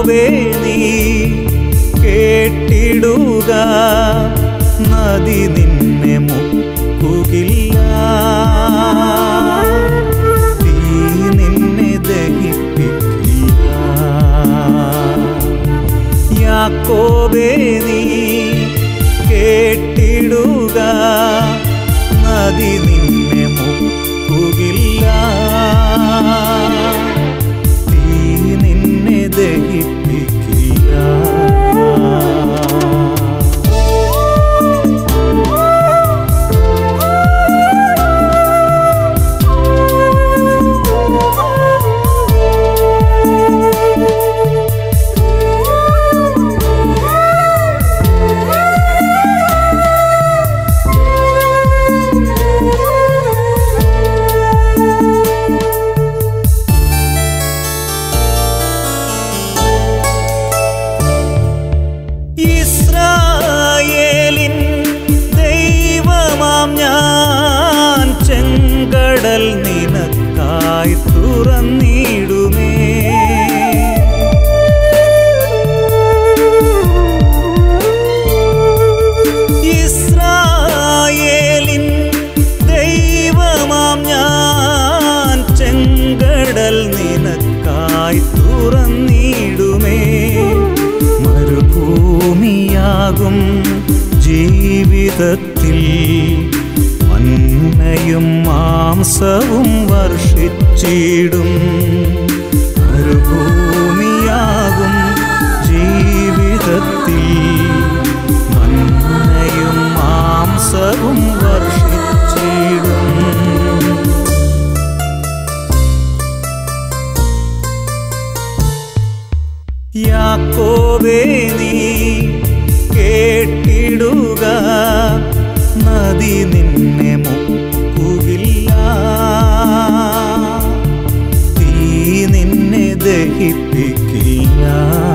യാക്കോബേ നീ കേട്ടിടുക നദി നിന്നെ മുക്കുകില്ല തീ നിന്നെ ദഹിപ്പിക്കില്ല യാക്കോബേ നീ കേട്ടിടുക നദി നിന്നെ മുക്കുകില്ല തീ നിന്നെ ദഹിപ്പിക്കില്ല ഇസ്രായേലിൻ ദൈവമാം ഞാൻ ചെങ്കടൽ നിനക്കായി തുറന്നിടുമേ ഇസ്രായേലിൻ ദൈവമാം ഞാൻ ചെങ്കടൽ നിനക്കായി തുറന്നിടുമേ മരുഭൂമിയാകും ജീവിതത്തിൽ മന്നയും മാംസവും വർഷിച്ചിടും മരുഭൂമിയാകും ജീവിതത്തിൽ മന്നയും മാംസവും വർഷിച്ചിടും യാക്കോബേ നീ കേട്ടിടുക നദി നിന്നെ മുക്കുകില്ല തീ നിന്നെ ദഹിപ്പിക്കില്ല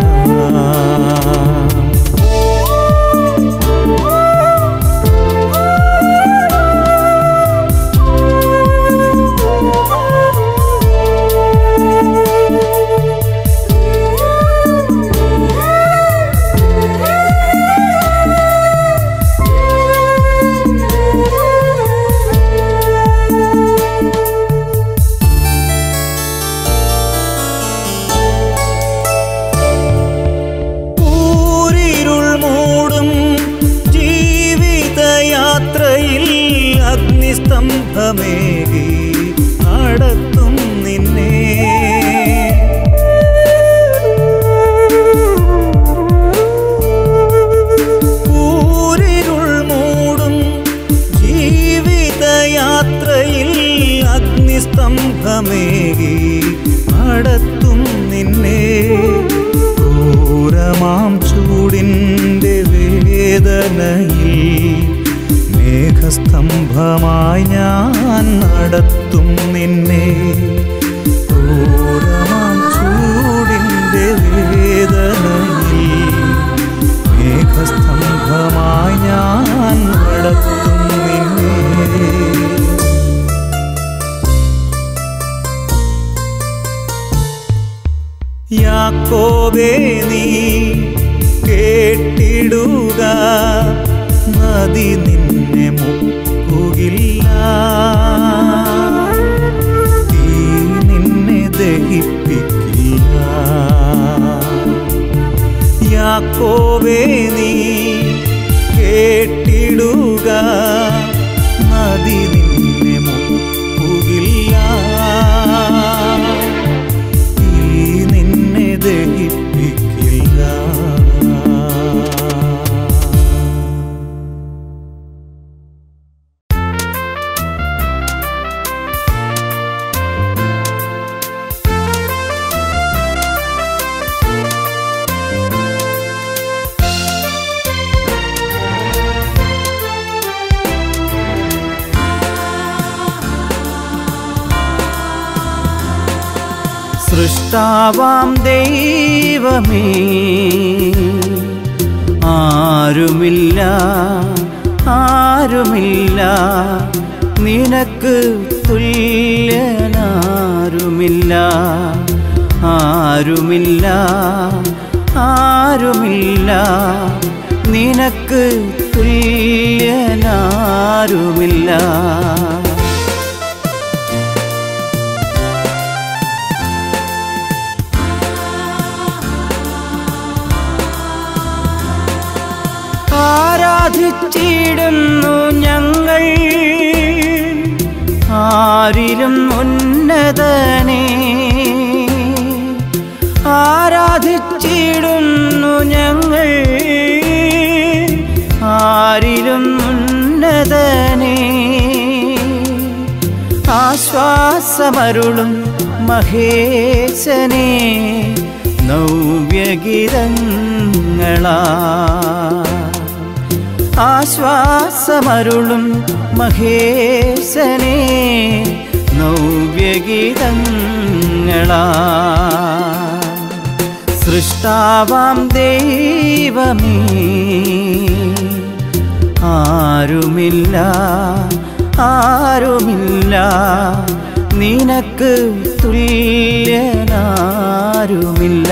ഊരിരുൾ മൂടും ജീവിതയാത്രയിൽ അഗ്നിസ്തംഭമേകി നടത്തും നിന്നെ ഊരിരുൾ മൂടും ജീവിതയാത്രയിൽ അഗ്നിസ്തംഭമേകി നടത്തും നിന്നെ ക്രൂരമാം ചൂടിൻ്റെ വേദനയിൽ മേഘസ്തംഭമായി ഞാൻ നടത്തും നിന്നെ ക്രൂരമാം ചൂടിൻ്റെ വേദനയിൽ മേഘസ്തംഭമായി ഞാൻ നടത്തും നിന്നെ യാക്കോബേ നീ കേട്ടിടുക നദി നിന്നെ മുക്കുകില്ല തീ നിന്നെ ദഹിപ്പിക്കില്ല യാക്കോബേ നീ കേട്ടിടുക നദി നിന്നെ മുക്കുകില്ല തീ നിന്നെ ദഹിപ്പിക്കില്ല സൃഷ്ടാവാം ദൈവമേ ആരുമില്ല ആരുമില്ല നിനക്ക് തുല്യനാരുമില്ല ആരുമില്ല ആരുമില്ല നിനക്ക് തുല്യനാരുമില്ല ആരാധിച്ചിടുന്നു ഞങ്ങൾ ആരിലും ഉന്നതനെ ആരാധിച്ചിടുന്നു ഞങ്ങൾ ആരിലും ഉന്നതനെ ആശ്വാസമരുളും മഹേശനെ നവ്യഗീതങ്ങളാ ആശ്വാസമരുളും മഹേശനെ നവ്യഗീതങ്ങളാ സൃഷ്ടാവാം ദൈവമേ ആരുമില്ല ആരുമില്ല നിനക്ക് തുല്യനാരുമില്ല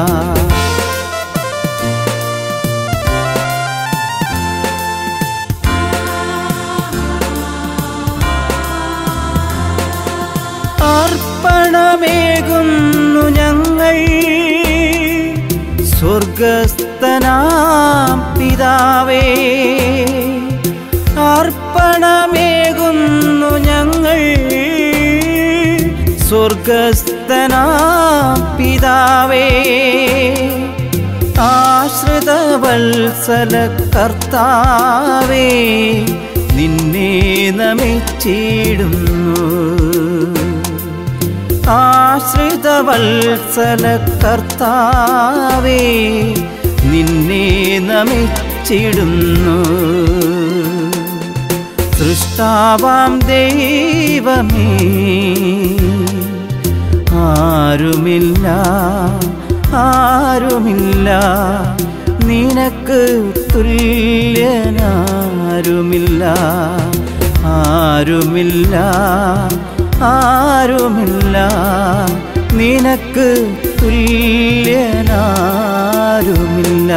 അർപ്പണമേകുന്നു ഞങ്ങൾ സ്വർഗസ്ഥനാം പിതാവേ അർപ്പണമേകുന്നു ഞങ്ങൾ സ്വർഗസ്ഥനാം പിതാവേ ആശ്രിതവത്സല കർത്താവേ നിന്നെ നമിച്ചിടുന്നു ആശ്രിതവത്സല കർത്താവേ നിന്നെ നമിച്ചിടുന്നു സൃഷ്ടാവാം ദൈവമേ ആരുമില്ല ആരുമില്ല നിനക്ക് തുല്യനാരുമില്ല ആരുമില്ല ആരുമില്ല നിനക്ക് തുല്യനാരുമില്ല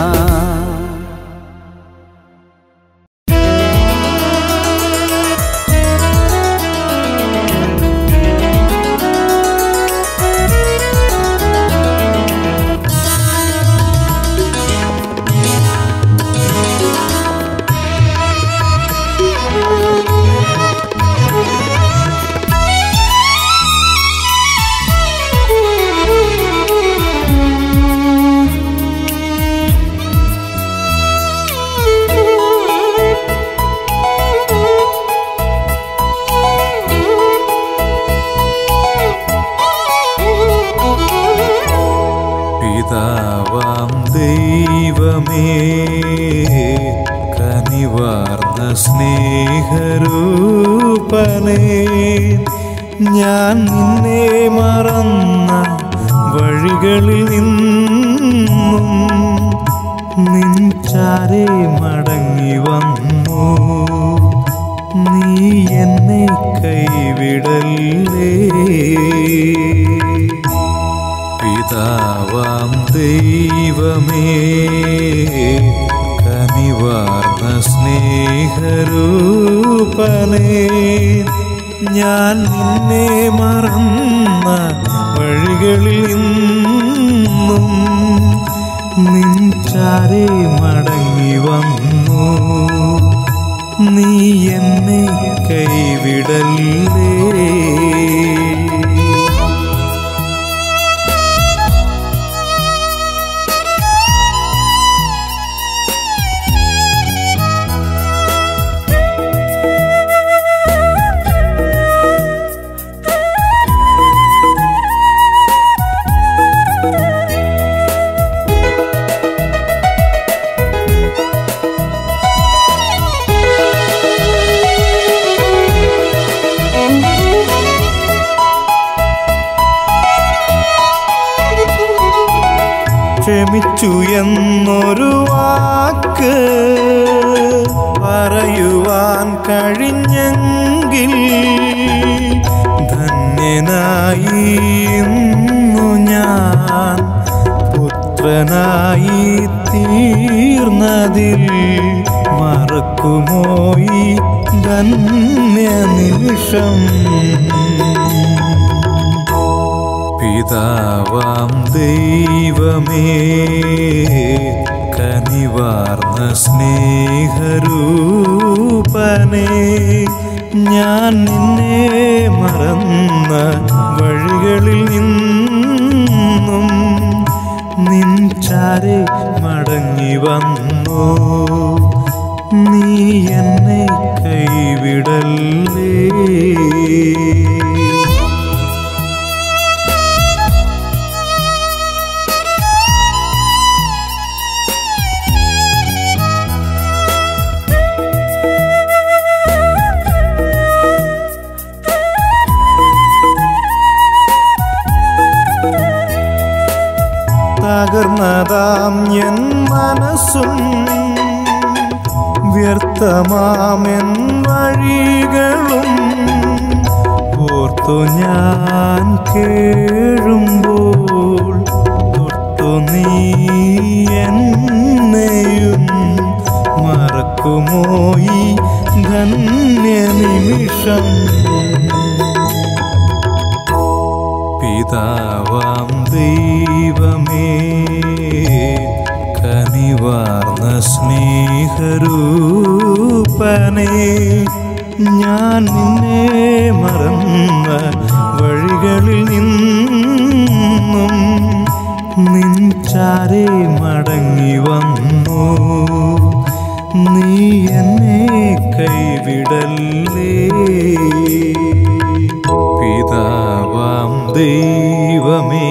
പിതാവാം ദൈവമേ കനിവാർന്ന സ്നേഹരൂപനേ ഞാൻ നിന്നെ മറന്ന വഴികളിൽ നിന്നും നിൻ ചാരെ മടങ്ങി വന്നു നീ എന്നെ കൈവിടല്ലേ പിതാവാം ദൈവമേ കനിവാർന്ന സ്നേഹരൂപനേ ഞാൻ നിന്നെ മറന്ന വഴികളിൽ നിന്നും നിൻ ചാരെ മടങ്ങി വന്നു നീ എന്നെ കൈവിടല്ലേ ക്ഷമിച്ചു എന്നൊരു വാക്ക് പറയുവാൻ കഴിഞ്ഞെങ്കിൽ ധന്യനായി ഇന്നു ഞാൻ പുത്ര പുത്രനായി തീർന്നതിൽ മറക്കുമോ ഈ ധന്യ നിമിഷം പിതാവാം ദൈവമേ കനിവാർന്ന സ്നേഹരൂപനേ ഞാൻ നിന്നെ മറന്ന വഴികളിൽ നിന്നും നിൻ ചാരെ മടങ്ങി വന്നു നീ എന്നെ കൈവിടല്ലേ തകർന്നതാം എൻ മനസ്സും വ്യർത്ഥമാമെൻ വഴികളും ഓർത്തു ഞാൻ കേഴുമ്പോൾ തൊട്ടു നീ എന്നെയും മറക്കുമോ ഈ ധന്യ നിമിഷം പിതാവാം ദൈവമേ കനിവാർന്ന സ്നേഹരൂപനേ ഞാൻ നിന്നെ മറന്ന വഴികളിൽ നിന്നും നിൻ ചാരെ മടങ്ങി വന്നു നീ എന്നെ കൈവിടല്ലേ പിതാവാം ദൈവമേ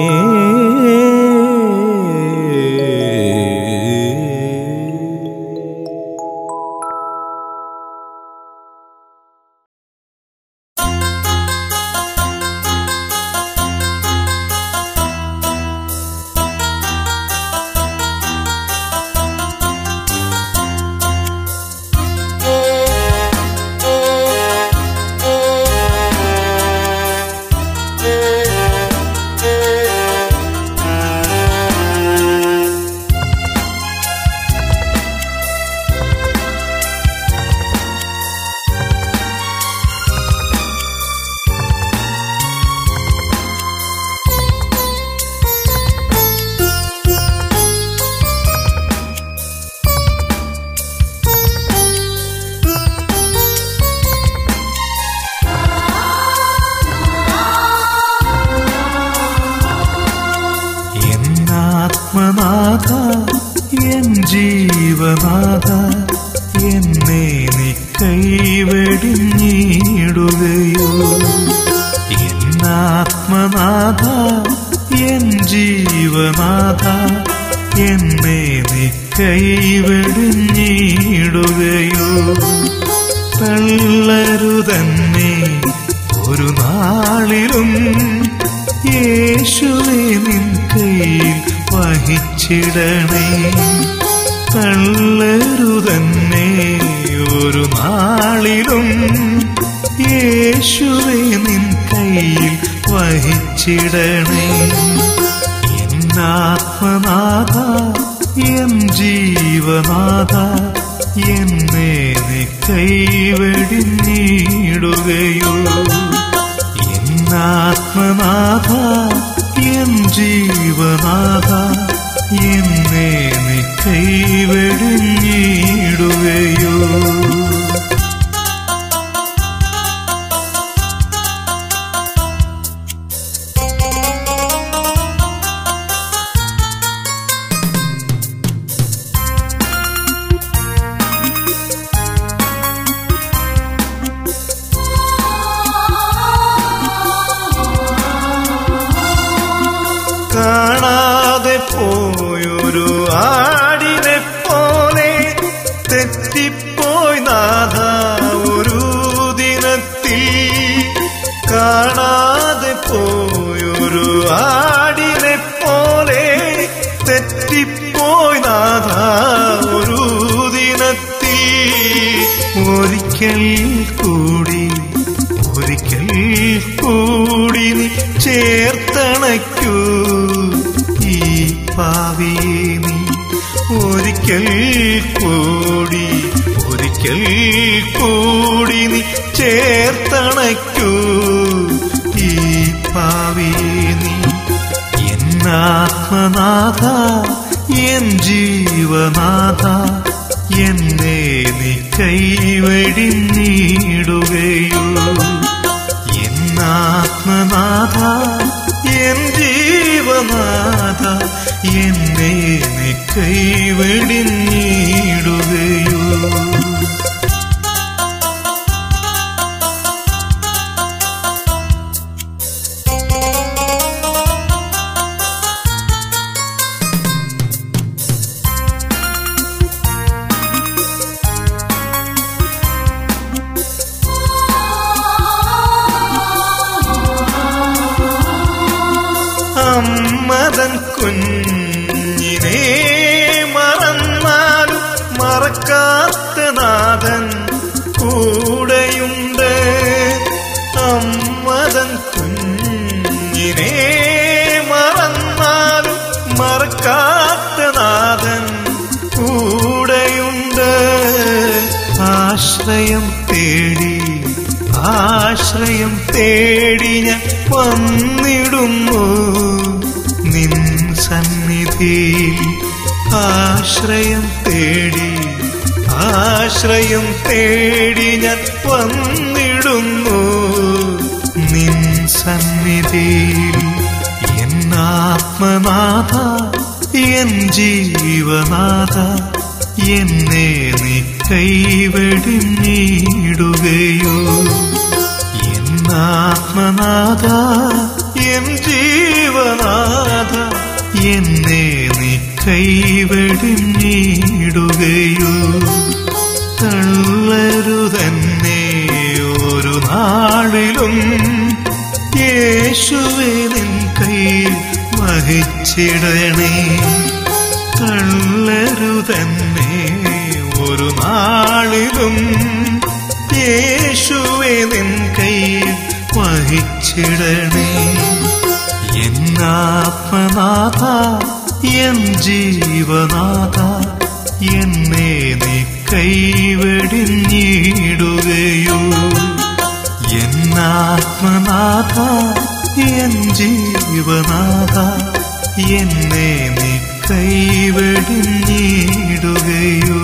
എന്നാത്മനാഥ എൻ ജീവനാഥ എന്നെ നീ കൈവെടിഞ്ഞിടുകയോ എന്നാത്മനാഥ എൻ ജീവനാഥ എന്നെ നീ കൈവെടിഞ്ഞിടുകയോ തള്ളരുതന്നെ ഒരു നാളിലും യേശുവെ നിൻ കയ്യിൽ വഹിച്ചിടണേ തള്ളരുതന്നെ ഒരു നാളിലും യേശുവെ നിൻ കയ്യിൽ വഹിച്ചിടണേ എന്നാത്മനാഥ എൻ ജീവനാഥ എന്നെ നീ കൈവെടിഞ്ഞിടുകയോ എന്നാത്മനാഥ എൻ ജീവനാഥ എന്നെ നീ കൈവെടിഞ്ഞിടുകയോ കാണാതെ പോയൊരു ആടിനെ പോലെ തെറ്റിപ്പോയി നാഥ ഒരു ദിനത്തിൽ കാണാതെ പോയൊരു ആടിനെ പോലെ തെറ്റിപ്പോയി നാഥ ഒരു ദിനത്തിൽ ഒരിക്കൽ കൂടി ഒരിക്കൽ കൂടി നീ ചേർത്തണയ്ക്കൂ ഈ പാവിയെ നീ ഒരിക്കൽ കൂടി ഒരിക്കൽ കൂടി നീ ചേർത്തണയ്ക്കൂ ഈ പാവിയെ നീ എന്നാത്മനാഥ എൻ ജീവനാഥ എന്നെ നീ കൈവടിഞ്ഞിടുകയോ എന്നാത്മനാഥ എൻ ജീവനാഥ എന്നെ നീ കൈവടിഞ്ഞിടുകയോ അമ്മതൻ കുഞ്ഞിനെ മറന്നാലും മറക്കാത്ത നാഥൻ കൂടെയുണ്ട് അമ്മതൻ കുഞ്ഞിനെ മറന്നാലും മറക്കാത്ത നാഥൻ കൂടെയുണ്ട് ആശ്രയം തേടി ആശ്രയം തേടി ഞാൻ വന്നിടുന്നു നിൻ സന്നിധിയിൽ ആശ്രയം തേടി ആശ്രയം തേടി ഞാൻ വന്നിടുന്നു നിൻ സന്നിധിയിൽ എന്നാത്മനാഥ എൻ ജീവനാഥ എന്നെ നീ കൈവടിഞ്ഞിടുകയോ എന്നാത്മനാഥ എൻ ജീവനാഥ എന്നെ നീ കൈവടിഞ്ഞിടുകയോ തള്ളരുതന്നെ ഒരു നാളിലും യേശുവെ നിൻ കൈ വഹിച്ചിടണേ തള്ളരുതന്നെ ഒരു നാളിലും യേശുവെ നിൻ കൈ വഹിച്ചിടണേ എന്നാത്മനാഥ എൻ ജീവനാഥ എന്നെ നീ കൈവടിഞ്ഞിടുകയോ എന്നാത്മനാഥ എൻ ജീവനാഥ എന്നെ നീ കൈവടിഞ്ഞിടുകയോ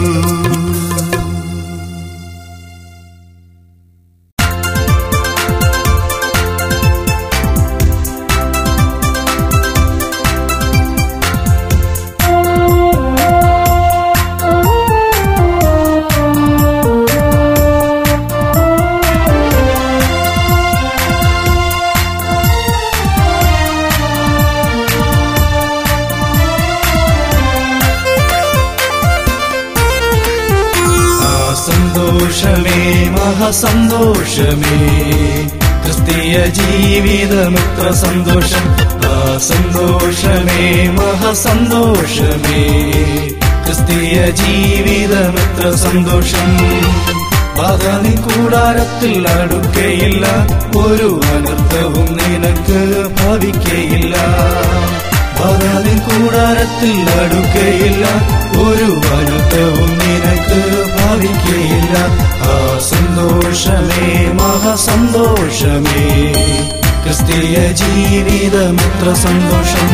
ആ സന്തോഷമേ മഹാസന്തോഷമേ ക്രിസ്തീയ ജീവിതമിത്ര സന്തോഷം ആ സന്തോഷമേ മഹാസന്തോഷമേ ക്രിസ്തീയ ജീവിതമിത്ര സന്തോഷം ബാധാനി കൂടാരത്തിൽ അടുക്കയില്ല ഒരു അനർത്ഥവും നിനക്ക് ഭവിക്കയില്ല ബാധാനി കൂടാരത്തിൽ അടുക്കയില്ല ഒരു അനർത്ഥവും നിനക്ക് ഭാവിക്കയില്ല ആ സന്തോഷമേ മഹാസന്തോഷമേ ക്രിസ്തീയ ജീവിതമിത്ര സന്തോഷം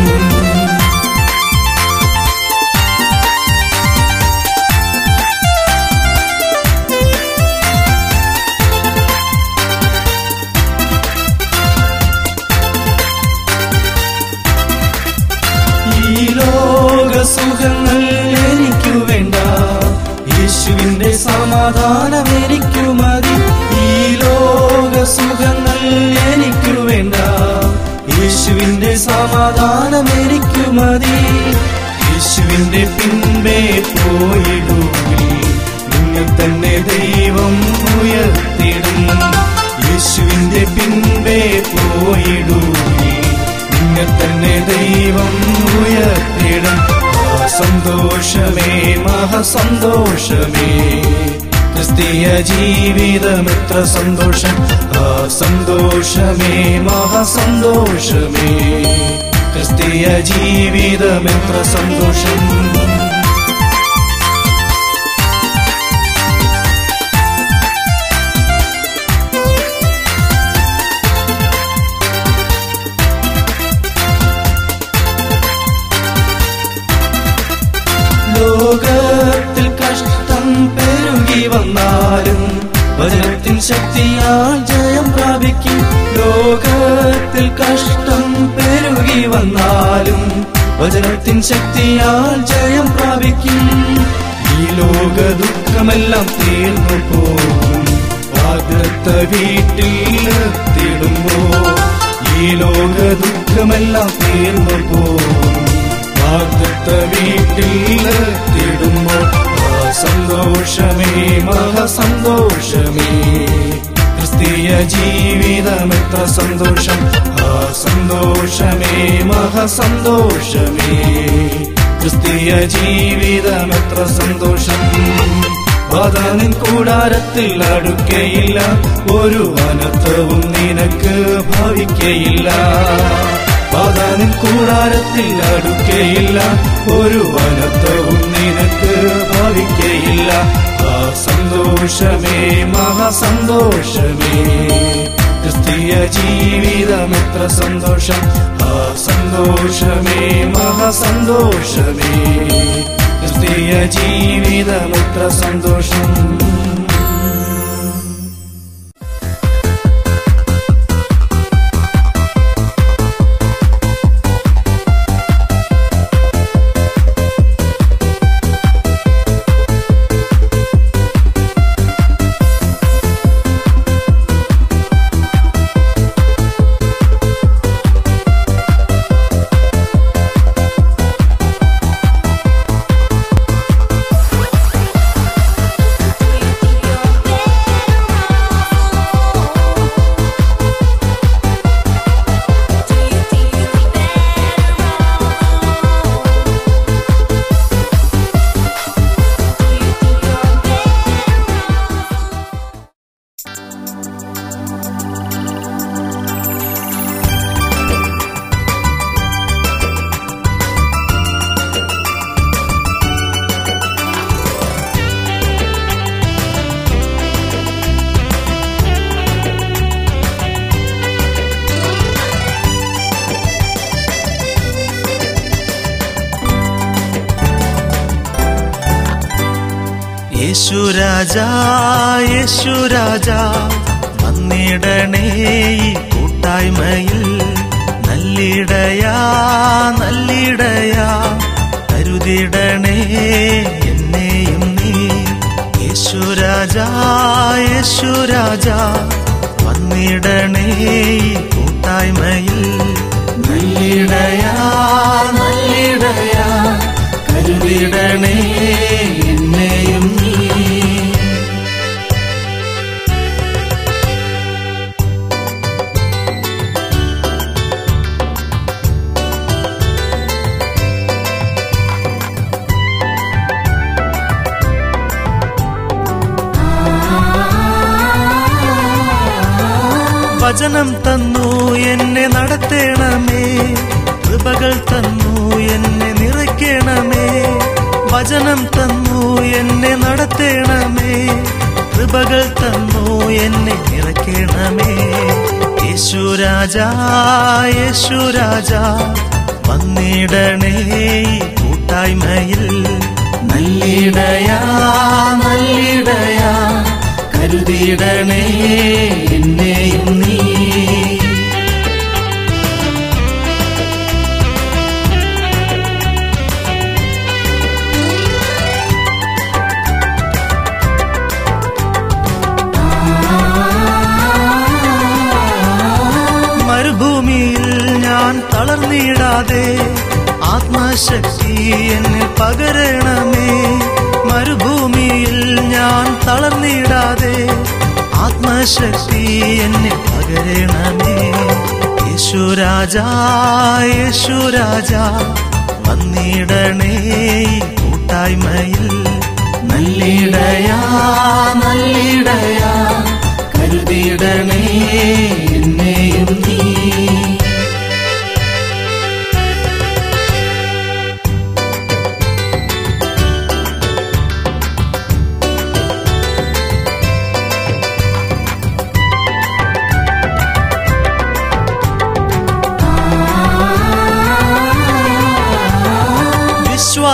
ഈ ലോക സുഖങ്ങൾ എനിക്കു വേണ്ട യേശുവിന്റെ സമാധാനം എനിക്കു മതി ഈ ലോക സുഖങ്ങൾ എനിക്കു വേണ്ട യേശുവിന്റെ സമാധാനം എനിക്കു മതി യേശുവിന്റെ പിൻപേ പോയിടുകിൽ നിന്നെ തന്നെ ദൈവം ഉയർത്തിടും യേശുവിന്റെ പിൻപേ പോയിടുകിൽ നിന്നെ തന്നെ ദൈവം ഉയർത്തിടും ആ സന്തോഷമേ മഹാസന്തോഷമേ ക്രിസ്തീയ ജീവിതമിത്ര സന്തോഷം ആ സന്തോഷമേ മഹാസന്തോഷമേ ക്രിസ്തീയ ജീവിതം എത്ര സന്തോഷം ലോകത്തിൽ കഷ്ടം പെരുകി വന്നാലും വചനത്തിൻ ശക്തിയാൽ ജയം പ്രാപിക്കും ലോകത്തിൽ കഷ്ടം പെരുകി വന്നാലും വചനത്തിൻ ശക്തിയാൽ ജയം പ്രാപിക്കും ഈ ലോക ദുഃഖമെല്ലാം തീർന്നു പോകും വാഗ്ദത്ത വീട്ടിൽ എത്തിടുമ്പോ ഈ ലോക ദുഃഖമെല്ലാം തീർന്നു പോകും വാഗ്ദത്ത വീട്ടിൽ എത്തിടുമ്പോൾ ആ സന്തോഷമേ മഹാസന്തോഷമേ ക്രിസ്തീയ ജീവിതം എത്ര സന്തോഷം ആ സന്തോഷമേ മഹാസന്തോഷമേ ക്രിസ്തീയ ജീവിതം എത്ര സന്തോഷം വാദാനിൻ കൂടാരത്തിൽ അടുക്കയില്ല ഒരു അനർത്ഥവും നിനക്ക് ഭവിക്കയില്ല വാദാനിൻ കൂടാരത്തിൽ അടുക്കയില്ല ഒരു അനർത്ഥവും നിനക്ക് ഭവിക്കയില്ല ആ സന്തോഷമേ മഹാസന്തോഷമേ ക്രിസ്തീയ ജീവിതം എത്ര സന്തോഷം ആ സന്തോഷമേ മഹാസന്തോഷമേ ക്രിസ്തീയ ജീവിതം എത്ര സന്തോഷം യേശുരാജാ യേശുരാജാ വന്നിടണേ ഈ കൂട്ടായ്മയിൽ നല്ലിടയാ നല്ലിടയാ കരുതിടണേ എന്നെയും നീ യേശുരാജാ യേശുരാജാ വന്നിടണേ ഈ കൂട്ടായ്മയിൽ നല്ലിടയാ നല്ലിടയാ കരുതിടണേ എന്നെയും നീ വചനം തന്നു എന്നെ നടത്തേണമേ കൃപകൾ തന്നു എന്നെ നിറയ്ക്കണമേ വചനം തന്നു എന്നെ നടത്തേണമേ കൃപകൾ തന്നു എന്നെ നിറയ്ക്കണമേ യേശുരാജാ യേശുരാജാ വന്നിടണേ ഈ കൂട്ടായ്മയിൽ നല്ലിടയാ നല്ലിടയാ കരുതിയിടണേ എന്നെയും നീ മരുഭൂമിയിൽ ഞാൻ തളർന്നിടാതെ ആത്മശക്തി എന്നെ പകരണമേ മരുഭൂമിയിൽ ഞാൻ തളർന്നിടാതെ ആത്മശക്തി എന്നെ പകരണമേ യേശുരാജാ യേശുരാജാ വന്നിടണേ ഈ കൂട്ടായ്മയിൽ നല്ലിടയാ നല്ലിടയാ കരുതിയിടണേ എന്നെയും നീ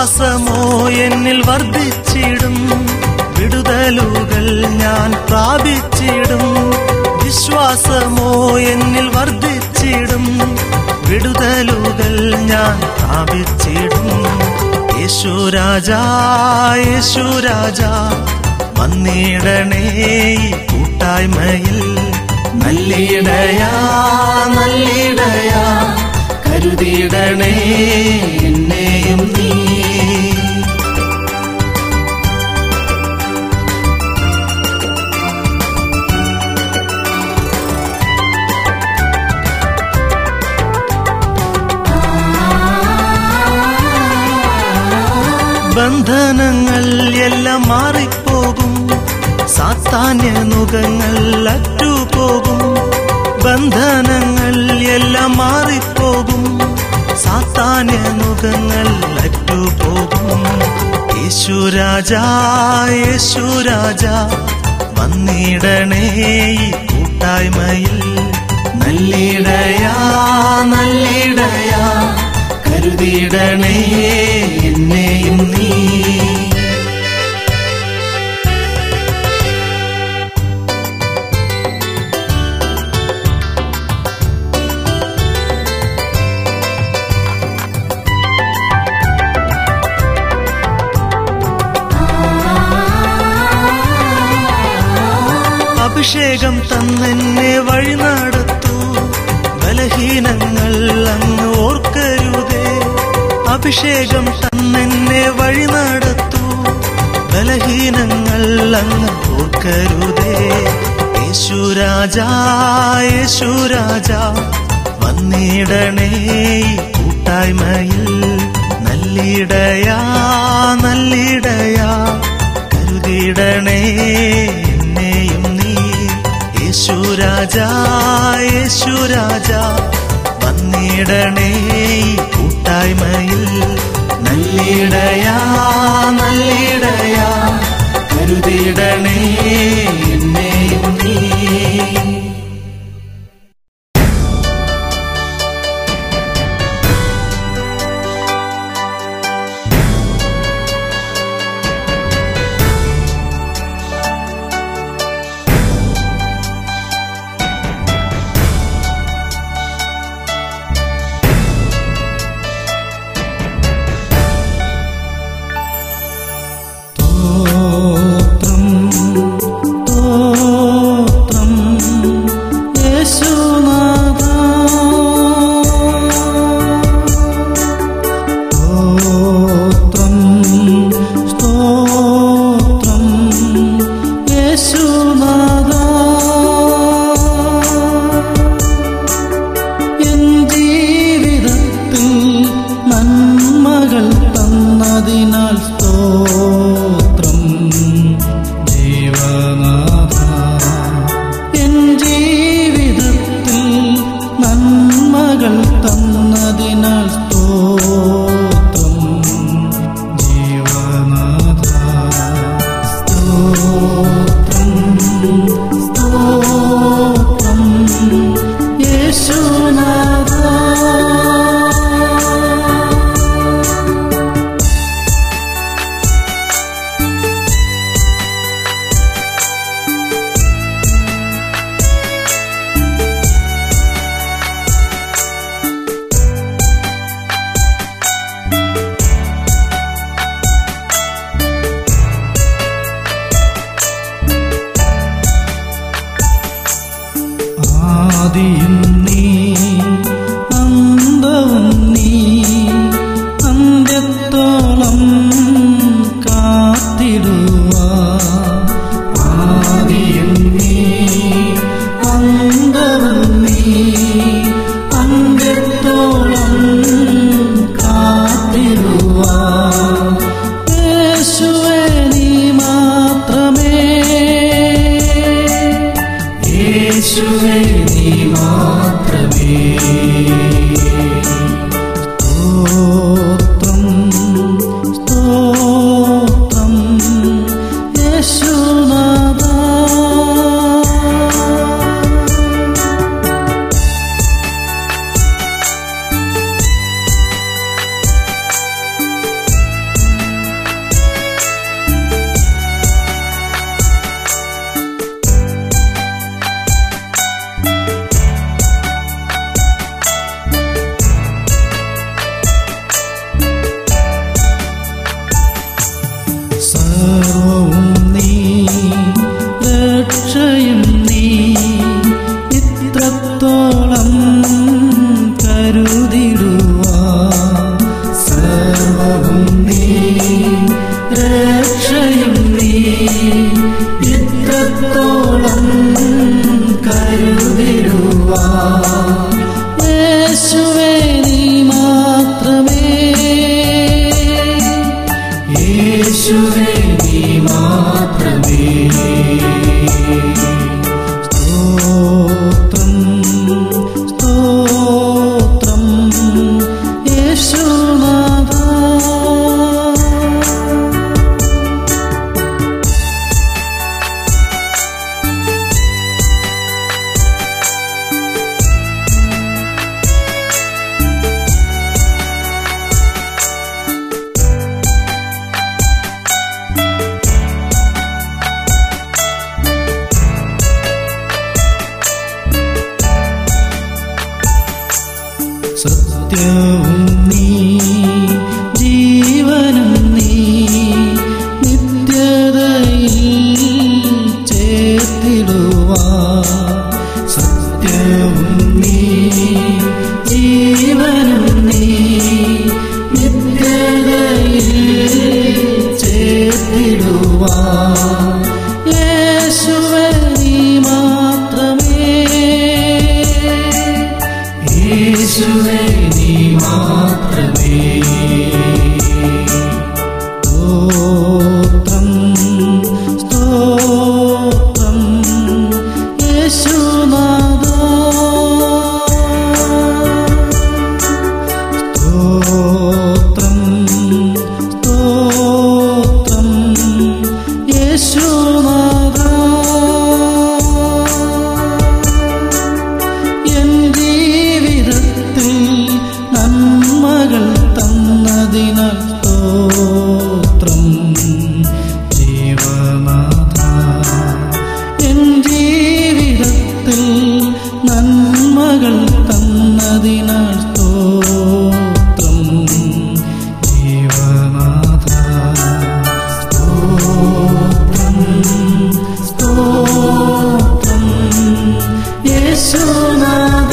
വിശ്വാസമോ എന്നിൽ വർദ്ധിച്ചിടും വിടുതലുകൾ ഞാൻ പ്രാപിച്ചിടും വിശ്വാസമോ എന്നിൽ വർദ്ധിച്ചിടും വിടുതലുകൾ ഞാൻ പ്രാപിച്ചിടും യേശുരാജാ യേശുരാജാ വന്നിടണേ ഈ കൂട്ടായ്മയിൽ നല്ലിടയാ നല്ലിടയാ കരുതിയിടണേ എന്നെയും നീ ബന്ധനങ്ങൾ എല്ലാം മാറിപ്പോകും സാത്താന്യ നുഖങ്ങൾ അറ്റുപോകും ബന്ധനങ്ങൾ എല്ലാം മാറിപ്പോകും സാത്താന്യ നുഖങ്ങൾ അറ്റുപോകും യേശുരാജാ യേശുരാജാ വന്നിടണേ ഈ കൂട്ടായ്മയിൽ നല്ലിടയാ നല്ലിടയാ കരുതിയിടണേ എന്നെയും നീ അഭിഷേകം തന്നെന്നെ വഴി നടത്തൂ ബലഹീനങ്ങൾ അങ്ങ് ഓർക്കരുതേ അഭിഷേകം തന്നെന്നെ വഴി നടത്തൂ ബലഹീനങ്ങൾ അങ്ങ് ഓർക്കരുതേ യേശുരാജാ യേശുരാജാ വന്നിടണേ ഈ കൂട്ടായ്മയിൽ നല്ലിടയാ നല്ലിടയാ കരുതിയിടണേ എന്നെയും നീ യേശുരാജാ യേശുരാജാ വന്നിടണേ ഈ കൂട്ടായ്മയിൽ നല്ലിടയാ നല്ലിടയാ കരുതിയിടണേ എന്നെയും നീ സ്തോത്രം സ്തോത്രം യേശുനാഥ സ്തോത്രം സ്തോത്രം യേശുനാഥ എൻ ജീവിതത്തിൽ നന്മകൾ തന്നതിനാൽ സ്തോത്രം ജീവനാഥ എൻ ജീവിതത്തിൽ നന്മകൾ തന്നതിനാൽ സ്തോത്രം ജീവനാഥ സ്തോത്രം സ്തോത്രം യേശുനാഥ ആദിയും നീ അന്തവും നീ അന്ത്യത്തോളം കാത്തിടുക ആദിയും നീ അന്തവും നീ അന്ത്യത്തോളം കാത്തിടുക യേശുവേ നീ മാത്രമേ യേശുവേ നീ മാത്രമേ സ്തോത്രം സ്തോത്രം യേശുനാഥ സത്യവും നീ ജീവനും നീ നിത്യതയിൽ ചേർത്തിടുവാ സത്യവും നീ ജീവനും നീ നിത്യതയിൽ ചേർത്തിടുവാ യേശുവേ നീ മാത്രമേ യേശുവേ നീ മാത്രമേ സ്തോത്രം സ്തോത്രം യേശുനാഥ സ്തോത്രം സ്തോത്രം യേശുനാഥ എൻ ജീവിതത്തിൽ നന്മകൾ തന്നതിനാൽ സ്തോത്രം ജീവനാഥ എൻ ജീവിതത്തിൽ നന്മകൾ തന്നതിനാൽ സ്തോത്രം ജീവനാഥ സ്തോത്രം സ്തോത്രം യേശുനാഥ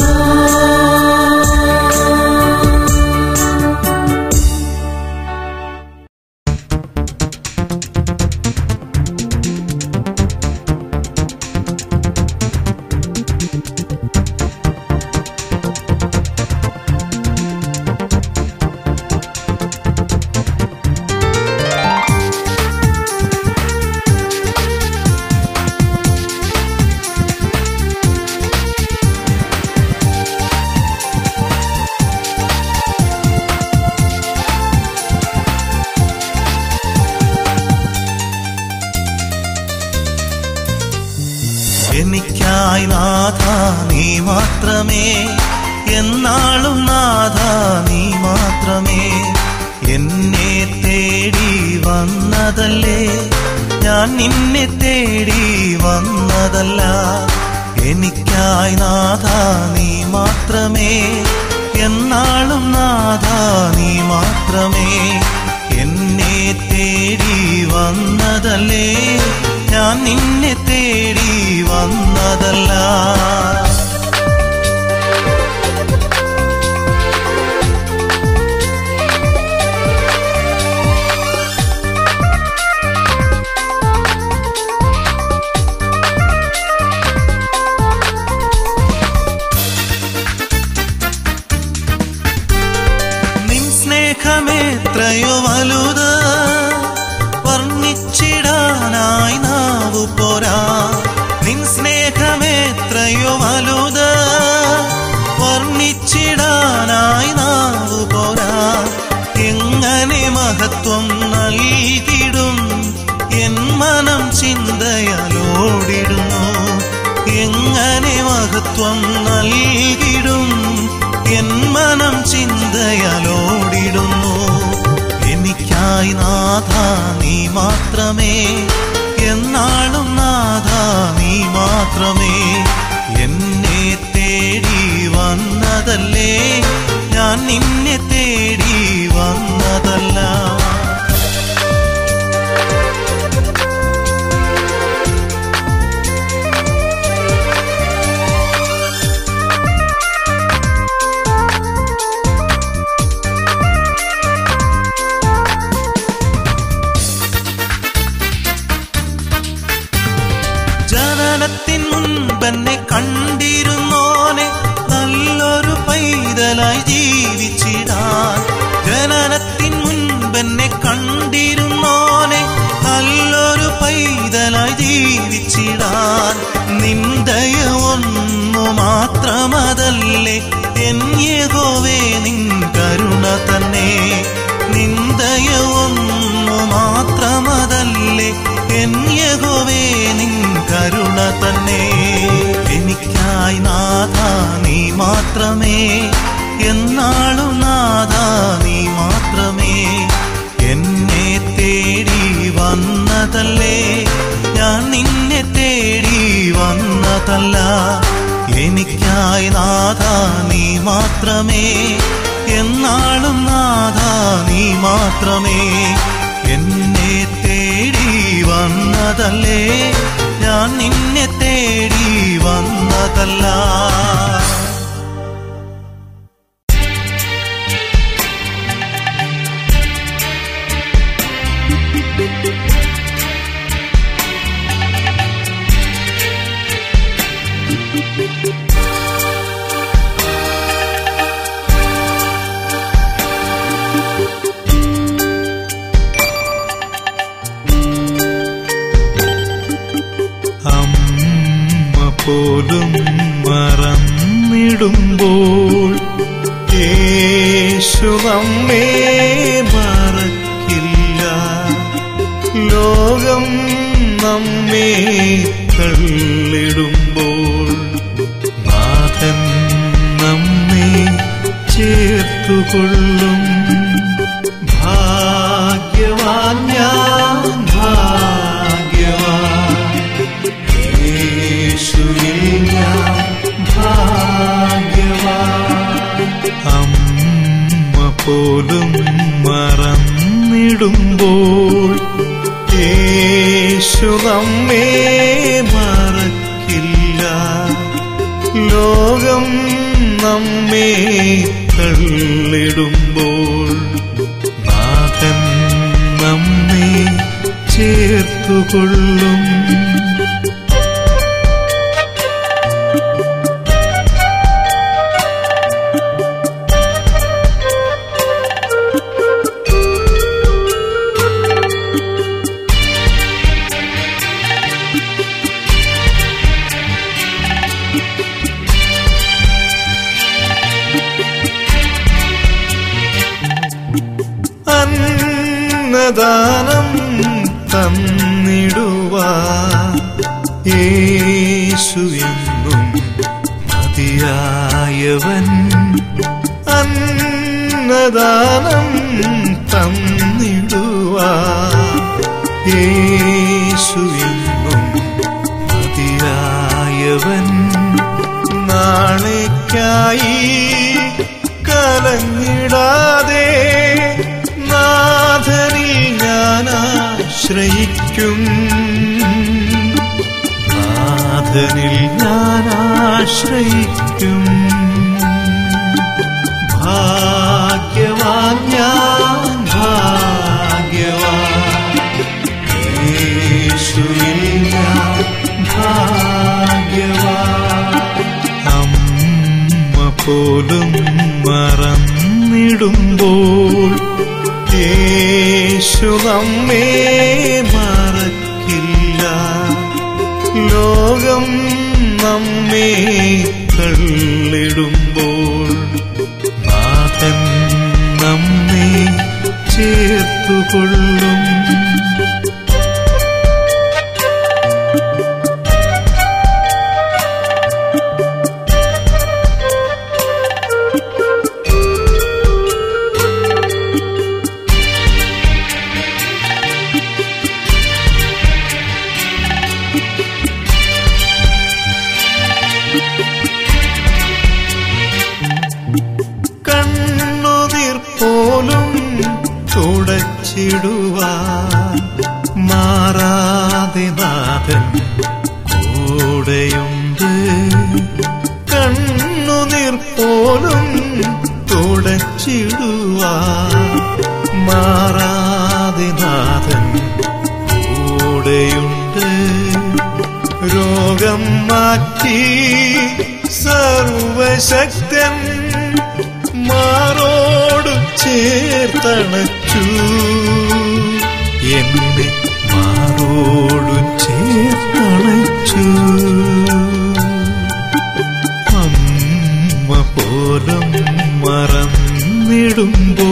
എനിക്കായി നാഥ നീ മാത്രമേ എന്നാളും നാഥ നീ മാത്രമേ എന്നെ തേടി വന്നതല്ലേ ഞാൻ നിന്നെ തേടി വന്നതല്ല എനിക്കായി നാഥ നീ മാത്രമേ എന്നാളും നാഥ നീ മാത്രമേ എന്നെ തേടി വന്നതല്ലേ ഞാൻ നിന്നെ തേടി വന്നതല്ല നിൻ സ്നേഹമേത്രയോ വലുത് വർണ്ണിച്ചിടാനായി നാവു പോരാ നിൻ സ്നേഹമേത്രയോ വലുത് വർണ്ണിച്ചിടാനായി നാവു പോരാ എങ്ങനെ മഹത്വം നൽകിടും എൻ മനം ചിന്തയാലോടിടുന്നു എങ്ങനെ മഹത്വം നൽകിടും എൻ മനം ചിന്തയാലോടിടുന്നു എനിക്കായി നാഥ നീ മാത്രമേ എന്നാളും നാഥ നീ മാത്രമേ എന്നെ തേടി വന്നതല്ലേ ഞാൻ നിന്നെ തേടി വന്നതല്ല ജനനത്തിൻ മുൻപെന്നെ കണ്ടിരുന്നോനെ നല്ലൊരു പൈതലായി ജീവിച്ചിടാൻ ജനനത്തിൻ മുൻപെന്നെ കണ്ടിരുന്നോനെ നല്ലൊരു പൈതലായി ജീവിച്ചിടാൻ നിന്ദയ ഒന്നു മാത്രമതല്ലേ എൻ യഹോവേ നിൻ കരുണ തന്നെ നിന്ദയ ഒന്നു മാത്രമതല്ലേ എൻ യഹോവേ നിൻ കരുണ തന്നെ എനിക്കായി നാഥ നീ മാത്രമേ എന്നാളും നാഥ നീ മാത്രമേ എന്നെ തേടി വന്നതല്ലേ ഞാൻ നിന്നെ തേടി വന്നതല്ല എനിക്കായി നാഥ നീ മാത്രമേ എന്നാളും നാഥ നീ മാത്രമേ എന്നെ തേടി വന്നതല്ലേ ഞാൻ നിന്നെ തേടി വന്നതല്ല അമ്മ പോലും മറന്നിടുമ്പോൾ യേശു നമ്മെ മറക്കില്ല ലോകം നമ്മെ തള്ളിടുമ്പോൾ നാഥൻ നമ്മെ ചേർത്തുകൊള്ളും ഭാഗ്യവാൻ ഞാൻ ഭാഗ്യവാൻ യേശുവിൽ ഞാൻ ഭാഗ്യവാൻ അമ്മ പോലും മറന്നിടുമ്പോൾ യേശു നമ്മെ മറക്കില്ല ലോകം നമ്മെ തള്ളിടുമ്പോൾ നാഥൻ നമ്മെ ചേർത്തുകൊള്ളും അന്നദാനം തന്നിടുവാ യേശു എന്നും മതിയായവൻ അന്നദാനം തന്നിടുവാ യേശു എന്നും മതിയായവൻ നാളേക്കായി കലങ്ങിടാതെ നാഥനിൽ ഞാൻ ആശ്രയിക്കും നാഥനിൽ ഞാൻ ആശ്രയിക്കും ഭാഗ്യവാൻ ഞാൻ ഭാഗ്യവാൻ യേശുവിൽ ഞാൻ ഭാഗ്യവാൻ അമ്മ പോലും മറന്നിടുമ്പോൾ യേശു നമ്മെ മറക്കില്ല ലോകം നമ്മെ തള്ളിടുമ്പോൾ നാഥൻ നമ്മെ ചേർത്തുകൊള്ളും കണ്ണുനീർ പോലും തുടച്ചിടുവാൻ മാറാതെ നാഥൻ കൂടെയുണ്ട് കണ്ണുനീർ പോലും തുടച്ചിടുവാൻ മാറാതെ നാഥൻ കൂടെയുണ്ട് രോഗം മാറ്റി സർവശക്തൻ മാറോട് ചേർത്തണച്ചു എന്നെ മാറോട് ചേർത്തണച്ചു അമ്മ പോലും മറന്നിടുമ്പോ